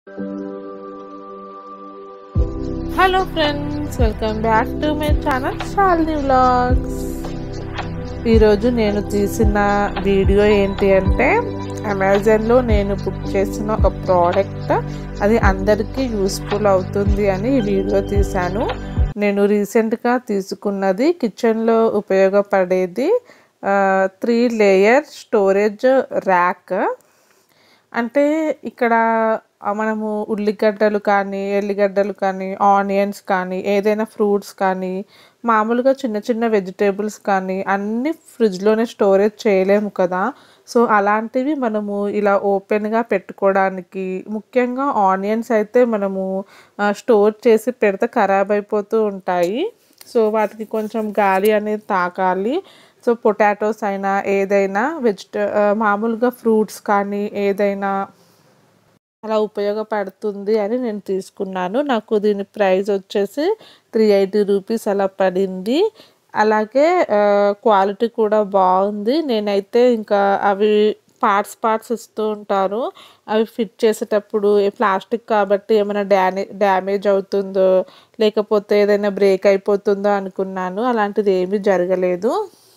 hello friends welcome back to my channel Shalini vlogs ఈరోజు నేను తీసిన వీడియో ఏంటి అంటే అమెజాన్లో నేను బుక్ చేసిన ఒక ప్రోడక్ట్ అది అందరికీ యూస్ఫుల్ అవుతుంది అని ఈ వీడియో తీశాను నేను రీసెంట్గా తీసుకున్నది కిచెన్లో ఉపయోగపడేది త్రీ లేయర్ స్టోరేజ్ ర్యాక్ అంటే ఇక్కడ ఆ మనము ఉల్లిగడ్డలు కానీ ఎల్లిగడ్డలు కానీ ఆనియన్స్ కానీ ఏదైనా ఫ్రూట్స్ కానీ మామూలుగా చిన్న చిన్న వెజిటేబుల్స్ కానీ అన్నీ ఫ్రిడ్జ్లోనే స్టోరేజ్ చేయలేము కదా సో అలాంటివి మనము ఇలా ఓపెన్గా పెట్టుకోవడానికి ముఖ్యంగా ఆనియన్స్ అయితే మనము స్టోర్ చేసి పెడితే ఖరాబ్ అయిపోతూ ఉంటాయి సో వాటికి కొంచెం గాలి అనేది తాకాలి సో పొటాటోస్ అయినా ఏదైనా వెజిట మామూలుగా ఫ్రూట్స్ కానీ ఏదైనా అలా ఉపయోగపడుతుంది అని నేను తీసుకున్నాను నాకు దీని ప్రైస్ వచ్చేసి త్రీ ఎయిటీ రూపీస్ అలా పడింది అలాగే క్వాలిటీ కూడా బాగుంది నేనైతే ఇంకా అవి పార్ట్స్ పార్ట్స్ ఇస్తూ ఉంటారు అవి ఫిట్ చేసేటప్పుడు ప్లాస్టిక్ కాబట్టి ఏమైనా డ్యామే డ్యామేజ్ అవుతుందో లేకపోతే ఏదైనా బ్రేక్ అయిపోతుందో అనుకున్నాను అలాంటిది ఏమీ జరగలేదు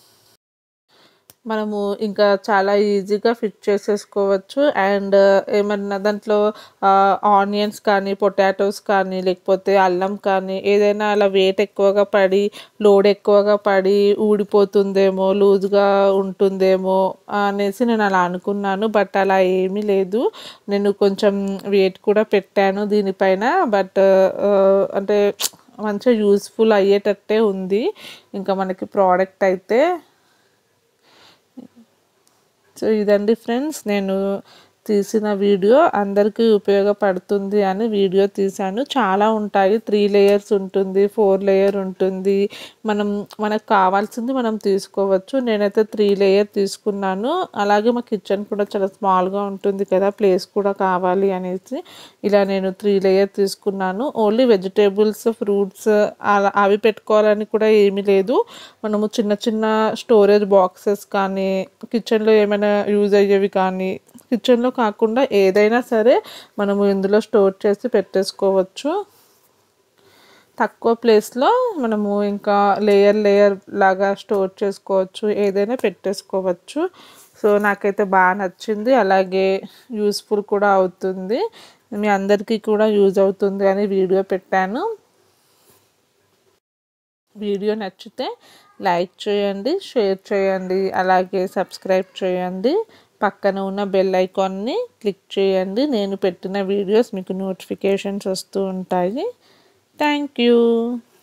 మనము ఇంకా చాలా ఈజీగా ఫిట్ చేసేసుకోవచ్చు అండ్ ఏమన్నా దాంట్లో ఆనియన్స్ కానీ పొటాటోస్ కానీ లేకపోతే అల్లం కానీ ఏదైనా అలా వెయిట్ ఎక్కువగా పడి లోడ్ ఎక్కువగా పడి ఊడిపోతుందేమో లూజ్గా ఉంటుందేమో అనేసి నేను అలా అనుకున్నాను బట్ అలా ఏమీ లేదు నేను కొంచెం వెయిట్ కూడా పెట్టాను దీనిపైన బట్ అంటే మంచిగా యూస్ఫుల్ అయ్యేటట్టే ఉంది ఇంకా మనకి ప్రోడక్ట్ అయితే సో ఇదండి ఫ్రెండ్స్ నేను తీసిన వీడియో అందరికీ ఉపయోగపడుతుంది అని వీడియో తీశాను చాలా ఉంటాయి త్రీ లేయర్స్ ఉంటుంది ఫోర్ లేయర్ ఉంటుంది మనం మనకు కావాల్సింది మనం తీసుకోవచ్చు నేనైతే త్రీ లేయర్ తీసుకున్నాను అలాగే మా కిచెన్ కూడా చాలా స్మాల్గా ఉంటుంది కదా ప్లేస్ కూడా కావాలి అనేసి ఇలా నేను త్రీ లేయర్ తీసుకున్నాను ఓన్లీ వెజిటేబుల్స్ ఫ్రూట్స్ అలా అవి పెట్టుకోవాలని కూడా ఏమీ లేదు మనము చిన్న చిన్న స్టోరేజ్ బాక్సెస్ కానీ కిచెన్లో ఏమైనా యూజ్ అయ్యేవి కానీ కిచెన్లో కాకుండా ఏదైనా సరే మనము ఇందులో స్టోర్ చేసి పెట్టేసుకోవచ్చు తక్కువ ప్లేస్లో మనము ఇంకా లేయర్ లేయర్ లాగా స్టోర్ చేసుకోవచ్చు ఏదైనా పెట్టేసుకోవచ్చు సో నాకైతే బాగా నచ్చింది అలాగే యూస్ఫుల్ కూడా అవుతుంది మీ అందరికీ కూడా యూజ్ అవుతుంది అని వీడియో పెట్టాను వీడియో నచ్చితే లైక్ చేయండి షేర్ చేయండి అలాగే సబ్స్క్రైబ్ చేయండి పక్కన ఉన్న బెల్ ఐకాన్ని క్లిక్ చేయండి నేను పెట్టిన వీడియోస్ మీకు నోటిఫికేషన్స్ వస్తూ ఉంటాయి థ్యాంక్ యూ